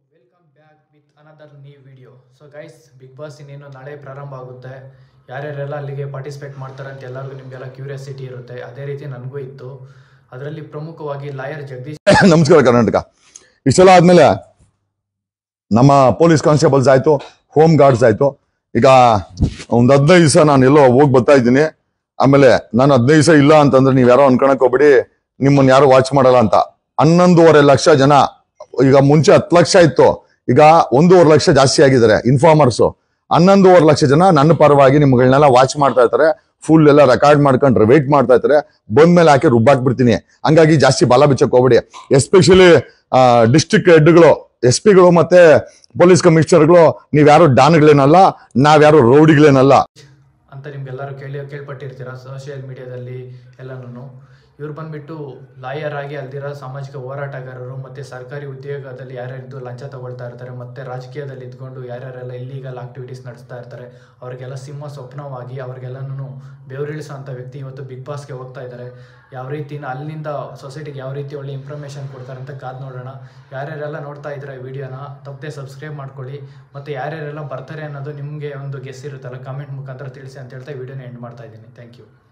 welcome back with another new video so guys Bigg Boss ಇನ್ನೇನು ನಾಳೆ ಪ್ರಾರಂಭ ಆಗುತ್ತೆ ಯಾರ್ಯಾರೆಲ್ಲ ಅಲ್ಲಿಗೆ ಪಾರ್ಟಿಸಿಪೇಟ್ ಮಾಡ್ತಾರೆ ಅಂತ ಎಲ್ಲರಿಗೂ ನಿಮಗೆಲ್ಲ ಕ್ಯೂರಿಯಾಸಿಟಿ ಇರುತ್ತೆ ಅದೇ ರೀತಿ ನನಗೂ ಇತ್ತು ಅದರಲ್ಲಿ ಪ್ರಮುಖವಾಗಿ ಲಾಯರ್ ಜಗದೀಶ್ ನಮಸ್ಕಾರ ಕರ್ನಾಟಕ ಇಷ್ಟೆಲ್ಲ ಆದ್ಮೇಲೆ ನಮ್ಮ ಪೊಲೀಸ್ ಕಾನ್ಸ್ಟೇಬಲ್ಸ್ ಆಯ್ತು ಹೋಮ್ ಗಾರ್ಡ್ಸ್ ಆಯ್ತು ಈಗ ಒಂದ್ ಹದಿನೈದು ದಿವಸ ನಾನು ಎಲ್ಲೋ ಹೋಗಿ ಬರ್ತಾ ಇದ್ದೀನಿ ಆಮೇಲೆ ನಾನು ಹದಿನೈದು ದಿವಸ ಇಲ್ಲ ಅಂತಂದ್ರೆ ನೀವ್ ಯಾರೋ ಅನ್ಕೊಳಕ್ ಹೋಗ್ಬಿಡಿ ನಿಮ್ಮನ್ನ ಯಾರು ವಾಚ್ ಮಾಡಲ್ಲ ಅಂತ ಹನ್ನೊಂದೂವರೆ ಲಕ್ಷ ಜನ ಈಗ ಮುಂಚೆ ಹತ್ತು ಲಕ್ಷ ಇತ್ತು ಈಗ ಒಂದೂವರೆ ಲಕ್ಷ ಜಾಸ್ತಿ ಆಗಿದ್ದಾರೆ ಇನ್ಫಾರ್ಮರ್ಸ್ ಹನ್ನೊಂದೂವರೆ ಲಕ್ಷ ಜನ ನನ್ನ ಪರವಾಗಿ ನಿಮ್ಗಳನ್ನೆಲ್ಲ ವಾಚ್ ಮಾಡ್ತಾ ಇರ್ತಾರೆ ಫುಲ್ ಎಲ್ಲ ರೆಕಾರ್ಡ್ ಮಾಡ್ಕೊಂಡ್ರೆ ವೇಟ್ ಮಾಡ್ತಾ ಇರ್ತಾರೆ ಬಂದ್ಮೇಲೆ ಹಾಕಿ ರುಬ್ಬಾಕ್ಬಿಡ್ತೀನಿ ಹಂಗಾಗಿ ಜಾಸ್ತಿ ಬಲ ಬಿಚ್ಚಕ್ ಹೋಗ್ಬೇಡಿ ಎಸ್ಪೆಷಲಿ ಡಿಸ್ಟ್ರಿಕ್ಟ್ ಹೆಡ್ಗಳು ಎಸ್ ಪಿಗಳು ಮತ್ತೆ ಪೊಲೀಸ್ ಕಮಿಷನರ್ಗಳು ನೀವ್ಯಾರು ಡಾನ್ಗಳೇನಲ್ಲ ನಾವ್ಯಾರು ರೌಡಿಗಳೇನಲ್ಲ ಅಂತ ನಿಮ್ಗೆಲ್ಲರೂ ಕೇಳಿ ಕೇಳ್ಪಟ್ಟಿರ್ತೀರ ಸೋಷಿಯಲ್ ಮೀಡಿಯಾದಲ್ಲಿ ಎಲ್ಲನೂ ಇವ್ರು ಬಂದ್ಬಿಟ್ಟು ಲಾಯರ್ ಆಗಿ ಅಲ್ದಿರೋ ಸಾಮಾಜಿಕ ಹೋರಾಟಗಾರರು ಮತ್ತು ಸರ್ಕಾರಿ ಉದ್ಯೋಗದಲ್ಲಿ ಯಾರ್ಯಾರಿದ್ದು ಲಂಚ ತಗೊಳ್ತಾ ಇರ್ತಾರೆ ಮತ್ತು ರಾಜಕೀಯದಲ್ಲಿ ಇದ್ಕೊಂಡು ಯಾರ್ಯಾರೆಲ್ಲ ಇಲ್ಲೀಗಲ್ ಆಕ್ಟಿವಿಟೀಸ್ ನಡೆಸ್ತಾ ಇರ್ತಾರೆ ಅವರಿಗೆಲ್ಲ ಸಿಂಹ ಸ್ವಪ್ನವಾಗಿ ಅವ್ರಿಗೆಲ್ಲನೂ ಬೆವರಿಳಿಸೋಂಥ ವ್ಯಕ್ತಿ ಇವತ್ತು ಬಿಗ್ ಬಾಸ್ಗೆ ಹೋಗ್ತಾ ಇದ್ದಾರೆ ಯಾವ ರೀತಿ ಅಲ್ಲಿಂದ ಸೊಸೈಟಿಗೆ ಯಾವ ರೀತಿ ಒಳ್ಳೆ ಇನ್ಫಾರ್ಮೇಷನ್ ಕೊಡ್ತಾರೆ ಅಂತ ಕಾದು ನೋಡೋಣ ಯಾರ್ಯಾರೆಲ್ಲ ನೋಡ್ತಾ ಇದ್ದಾರೆ ವಿಡಿಯೋನ ತಪ್ಪದೆ ಸಬ್ಸ್ಕ್ರೈಬ್ ಮಾಡ್ಕೊಳ್ಳಿ ಮತ್ತು ಯಾರ್ಯಾರೆಲ್ಲ ಬರ್ತಾರೆ ಅನ್ನೋದು ನಿಮಗೆ ಒಂದು ಗೆಸ್ ಇರುತ್ತಲ್ಲ ಕಮೆಂಟ್ ಮುಖಾಂತರ ತಿಳಿಸಿ ಅಂತ ಹೇಳ್ತಾ ವಿಡಿಯೋನ ಎಂಡ್ ಮಾಡ್ತಾ ಇದ್ದೀನಿ ಥ್ಯಾಂಕ್ ಯು